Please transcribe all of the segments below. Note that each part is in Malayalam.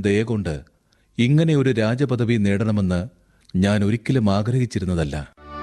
ദയ കൊണ്ട് ഇങ്ങനെ ഒരു രാജപദവി നേടണമെന്ന് ഞാൻ ഒരിക്കലും ആഗ്രഹിച്ചിരുന്നതല്ല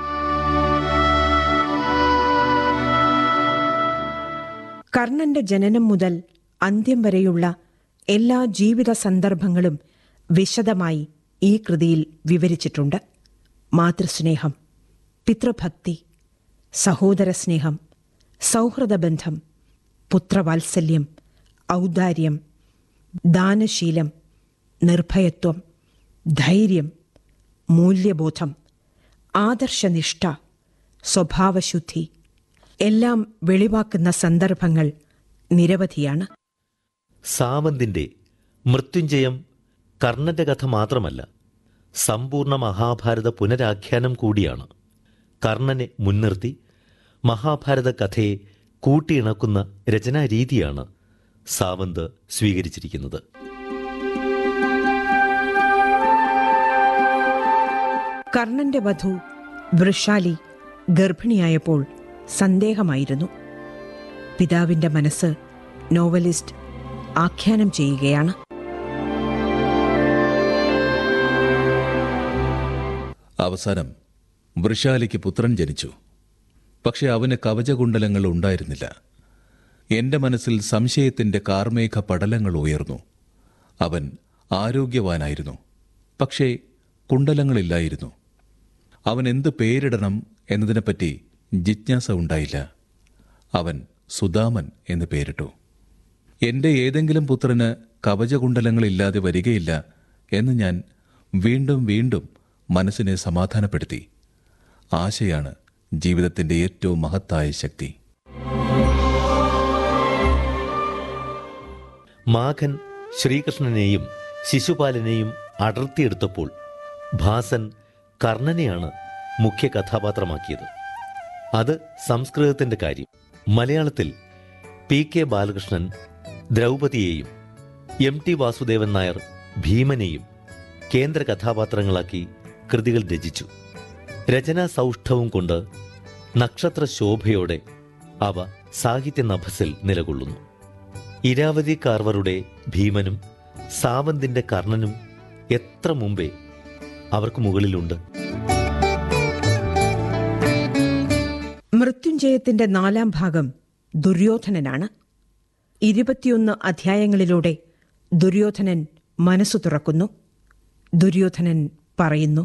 കർണന്റെ ജനനം മുതൽ അന്ത്യം വരെയുള്ള എല്ലാ ജീവിത സന്ദർഭങ്ങളും വിശദമായി ഈ കൃതിയിൽ വിവരിച്ചിട്ടുണ്ട് മാതൃസ്നേഹം പിതൃഭക്തി സഹോദരസ്നേഹം സൗഹൃദബന്ധം പുത്രവാത്സല്യം ഔദാര്യം ദാനശീലം നിർഭയത്വം ധൈര്യം മൂല്യബോധം ആദർശനിഷ്ഠ സ്വഭാവശുദ്ധി എല്ലാം വെളിവാക്കുന്ന സന്ദർഭങ്ങൾ നിരവധിയാണ് സാവന്തിന്റെ മൃത്യുഞ്ജയം കർണന്റെ കഥ മാത്രമല്ല സമ്പൂർണ്ണ മഹാഭാരത പുനരാഖ്യാനം കൂടിയാണ് കർണനെ മുൻനിർത്തി മഹാഭാരത കഥയെ കൂട്ടിയിണക്കുന്ന രചനാരീതിയാണ് സാവന്ത് സ്വീകരിച്ചിരിക്കുന്നത് കർണന്റെ വധു വൃഷാലി ഗർഭിണിയായപ്പോൾ സന്ദേഹമായിരുന്നു പിതാവിന്റെ മനസ്സ് നോവലിസ്റ്റ് ആഖ്യാനം ചെയ്യുകയാണ് അവസാനം വൃഷാലിക്ക് പുത്രൻ ജനിച്ചു പക്ഷെ അവന് കവചകുണ്ടലങ്ങൾ ഉണ്ടായിരുന്നില്ല എന്റെ മനസ്സിൽ സംശയത്തിന്റെ കാർമേഘ പടലങ്ങൾ ഉയർന്നു അവൻ ആരോഗ്യവാനായിരുന്നു പക്ഷേ കുണ്ടലങ്ങളില്ലായിരുന്നു അവൻ എന്ത് പേരിടണം എന്നതിനെപ്പറ്റി ജിജ്ഞാസ ഉണ്ടായില്ല അവൻ സുദാമൻ എന്ന് പേരിട്ടു എന്റെ ഏതെങ്കിലും പുത്രന് കവചകുണ്ടലങ്ങളില്ലാതെ വരികയില്ല എന്ന് ഞാൻ വീണ്ടും വീണ്ടും മനസ്സിനെ സമാധാനപ്പെടുത്തി ആശയാണ് ജീവിതത്തിന്റെ ഏറ്റവും മഹത്തായ ശക്തി മാഘൻ ശ്രീകൃഷ്ണനെയും ശിശുപാലനെയും അടർത്തിയെടുത്തപ്പോൾ ഭാസൻ കർണനെയാണ് മുഖ്യ കഥാപാത്രമാക്കിയത് അത് സംസ്കൃതത്തിന്റെ കാര്യം മലയാളത്തിൽ പി കെ ബാലകൃഷ്ണൻ ദ്രൗപദിയെയും എം ടി വാസുദേവൻ നായർ ഭീമനെയും കേന്ദ്ര കഥാപാത്രങ്ങളാക്കി കൃതികൾ രചിച്ചു രചനാ സൗഷ്ഠവും കൊണ്ട് നക്ഷത്ര ശോഭയോടെ അവ സാഹിത്യ നഭസിൽ നിലകൊള്ളുന്നു ഇരാവതി കാർവറുടെ ഭീമനും സാവന്തിന്റെ കർണനും എത്ര മുമ്പേ അവർക്ക് മുകളിലുണ്ട് മൃത്യുഞ്ജയത്തിന്റെ നാലാം ഭാഗം ദുര്യോധനനാണ് ഇരുപത്തിയൊന്ന് അധ്യായങ്ങളിലൂടെ ദുര്യോധനൻ മനസ്സു തുറക്കുന്നു ദുര്യോധനൻ പറയുന്നു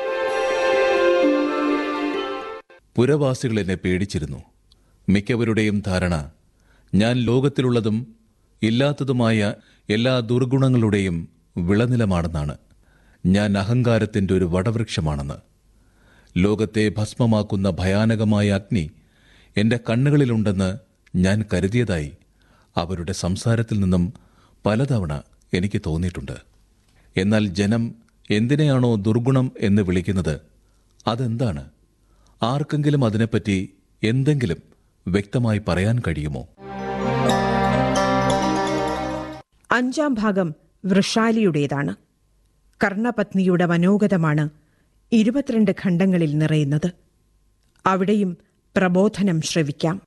പുരവാസികൾ എന്നെ പേടിച്ചിരുന്നു മിക്കവരുടെയും ധാരണ ഞാൻ ലോകത്തിലുള്ളതും ഇല്ലാത്തതുമായ എല്ലാ ദുർഗുണങ്ങളുടെയും വിളനിലമാണെന്നാണ് ഞാൻ അഹങ്കാരത്തിന്റെ ഒരു വടവൃക്ഷമാണെന്ന് ലോകത്തെ ഭസ്മമാക്കുന്ന ഭയാനകമായ അഗ്നി എന്റെ കണ്ണുകളിലുണ്ടെന്ന് ഞാൻ കരുതിയതായി അവരുടെ സംസാരത്തിൽ നിന്നും പലതവണ എനിക്ക് തോന്നിയിട്ടുണ്ട് എന്നാൽ ജനം എന്തിനെയാണോ ദുർഗുണം എന്ന് വിളിക്കുന്നത് അതെന്താണ് ആർക്കെങ്കിലും അതിനെപ്പറ്റി എന്തെങ്കിലും വ്യക്തമായി പറയാൻ കഴിയുമോ അഞ്ചാം ഭാഗം വൃഷാലിയുടേതാണ് കർണപത്നിയുടെ മനോഗതമാണ് ഇരുപത്തിരണ്ട് ഖണ്ഡങ്ങളിൽ നിറയുന്നത് അവിടെയും പ്രബോധനം ശ്രവിക്കാം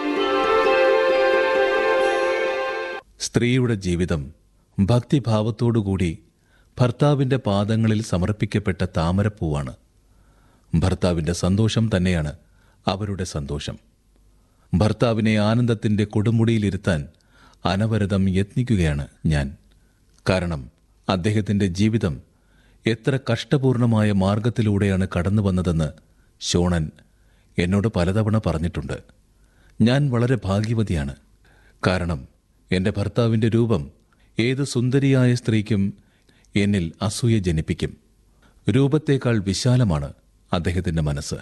സ്ത്രീയുടെ ജീവിതം ഭക്തിഭാവത്തോടുകൂടി ഭർത്താവിന്റെ പാദങ്ങളിൽ സമർപ്പിക്കപ്പെട്ട താമരപ്പൂവാണ് ഭർത്താവിന്റെ സന്തോഷം തന്നെയാണ് അവരുടെ സന്തോഷം ഭർത്താവിനെ ആനന്ദത്തിന്റെ കൊടുമുടിയിലിരുത്താൻ അനവരതം യത്നിക്കുകയാണ് ഞാൻ കാരണം അദ്ദേഹത്തിന്റെ ജീവിതം എത്ര കഷ്ടപൂർണമായ മാർഗത്തിലൂടെയാണ് കടന്നു വന്നതെന്ന് ഷോണൻ എന്നോട് പലതവണ പറഞ്ഞിട്ടുണ്ട് ഞാൻ വളരെ ഭാഗ്യവതിയാണ് കാരണം എന്റെ ഭർത്താവിന്റെ രൂപം ഏത് സുന്ദരിയായ സ്ത്രീക്കും എന്നിൽ അസൂയ ജനിപ്പിക്കും രൂപത്തേക്കാൾ വിശാലമാണ് അദ്ദേഹത്തിന്റെ മനസ്സ്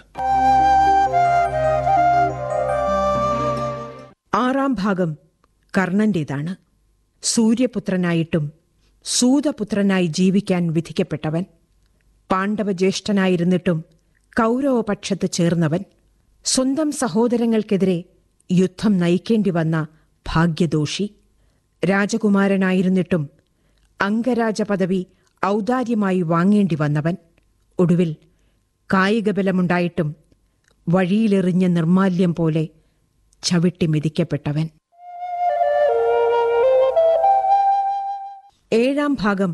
ആറാം ഭാഗം കർണന്റേതാണ് സൂര്യപുത്രനായിട്ടും സൂതപുത്രനായി ജീവിക്കാൻ വിധിക്കപ്പെട്ടവൻ പാണ്ഡവജ്യേഷ്ഠനായിരുന്നിട്ടും കൗരവപക്ഷത്ത് ചേർന്നവൻ സ്വന്തം സഹോദരങ്ങൾക്കെതിരെ യുദ്ധം നയിക്കേണ്ടി വന്ന ഭാഗ്യദോഷി രാജകുമാരനായിരുന്നിട്ടും അംഗരാജ പദവി ഔദാര്യമായി വാങ്ങേണ്ടി വന്നവൻ ഒടുവിൽ കായികബലമുണ്ടായിട്ടും വഴിയിലെറിഞ്ഞ നിർമാല്യം പോലെ ചവിട്ടി മെതിക്കപ്പെട്ടവൻ ഏഴാം ഭാഗം